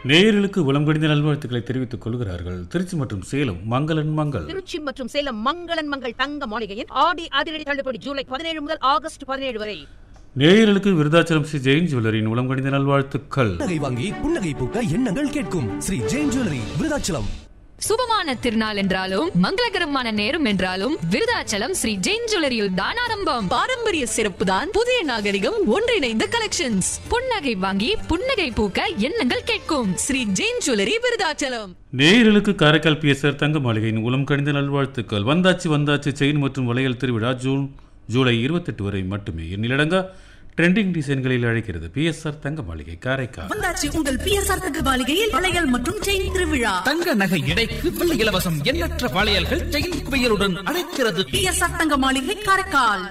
நேயர்களுக்கு உளம்கடிந்த நல்வாழ்த்துக்களை தெரிவித்துக் கொள்கிறார்கள் திருச்சி மற்றும் சேலம் மங்களன் மங்கள் திருச்சி மற்றும் சேலம் மங்களன் மங்கள் தங்க மாளிகையின் ஆடி அதிரடி தள்ளுபடி ஜூலை பதினேழு முதல் ஆகஸ்ட் பதினேழு வரை நேயர்களுக்கு விருதாச்சலம் ஸ்ரீ ஜெயின் ஜுவல்லரியின் உளம்கடிந்த நல்வாழ்த்துக்கள் புன்னகை வாங்கி புன்னகை பூக்க எண்ணங்கள் கேட்கும் ஸ்ரீ ஜெயின் ஜுவல்லரி விருதாச்சலம் சுபமான திருநாள் என்றாலும் மங்களகரமான நேரம் என்றாலும் விருதாச்சலம் ஸ்ரீ ஜெயின் ஜுவல்லரியில் தான் ஆரம்பம் பாரம்பரிய சிறப்பு தான் புதிய நாகரிகம் ஒன்றிணைந்த கலெக்ஷன்ஸ் புன்னகை வாங்கி புன்னகை பூக்க எண்ணங்கள் கேட்கும் ஸ்ரீ ஜெயின் ஜுவல்லரி விருதாச்சலம் நேயர்களுக்கு காரைக்கால் பிஎஸ்ஆர் தங்க மாளிகையின் உளம் கடிந்த நல்வாழ்த்துக்கள் வந்தாச்சு வந்தாச்சு செயின் மற்றும் வளையல் திருவிழா ஜூன் ஜூலை இருபத்தெட்டு வரை மட்டுமே எண்ணிலடங்கா ட்ரெண்டிங் டிசைன்களில் அழைக்கிறது பிஎஸ்ஆர் தங்க மாளிகை காரைக்கால் வந்தாச்சு உங்கள் பிஎஸ்ஆர் தங்க மாளிகையில் வளையல் மற்றும் செயின் திருவிழா தங்க நகை எடைக்கு வெள்ளி இலவசம் எண்ணற்ற வளையல்கள் செயின் குவியலுடன் அழைக்கிறது பிஎஸ்ஆர் தங்க மாளிகை காரைக்கால்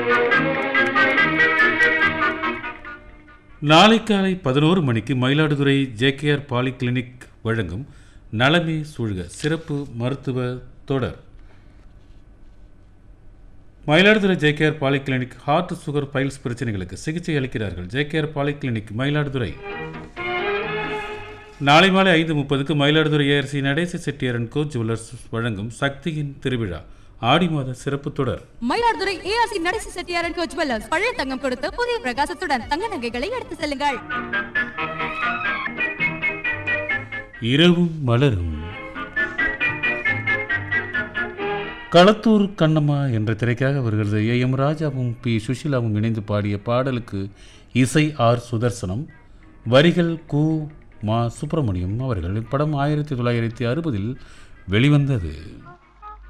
நாளை காலை பதினோரு மணிக்கு மயிலாடுதுறை ஜேகேஆர் பாலிகிளினிக் வழங்கும் நலமே சூழ்க சிறப்பு மருத்துவ தொடர் Mayiladuthurai JKR polyclinic heart sugar piles பிரச்சனைகளுக்கு சிகிச்சை அளிக்கிறார்கள் ஜேகேஆர் பாலிகிளினிக் மயிலாடுதுறை நாளை மாலை ஐந்து முப்பதுக்கு மயிலாடுதுறை ஏஆர்சி நடேச செட்டியார் அண்ட் கோ ஜுவல்லர்ஸ் வழங்கும் சக்தியின் திருவிழா ஆடி மாத சிறப்பு தொடர் மயிலாடுதுறை ஏஆர்சி நடேசி செட்டியாரன் கோச் ஜுவல்லர்ஸ் பழைய தங்கம் கொடுத்து புதிய பிரகாசத்துடன் தங்க நகைகளை எடுத்து செல்லுங்கள் இரவும் மலரும் களத்தூர் கண்ணம்மா என்ற திரைக்காக வருகிறது ஏ எம் ராஜாவும் பி சுஷிலாவும் இணைந்து பாடிய பாடலுக்கு இசை ஆர் சுதர்சனம் வரிகள் கு மா சுப்பிரமணியம் அவர்கள் இப்படம் ஆயிரத்தி தொள்ளாயிரத்தி அறுபதில் வெளிவந்தது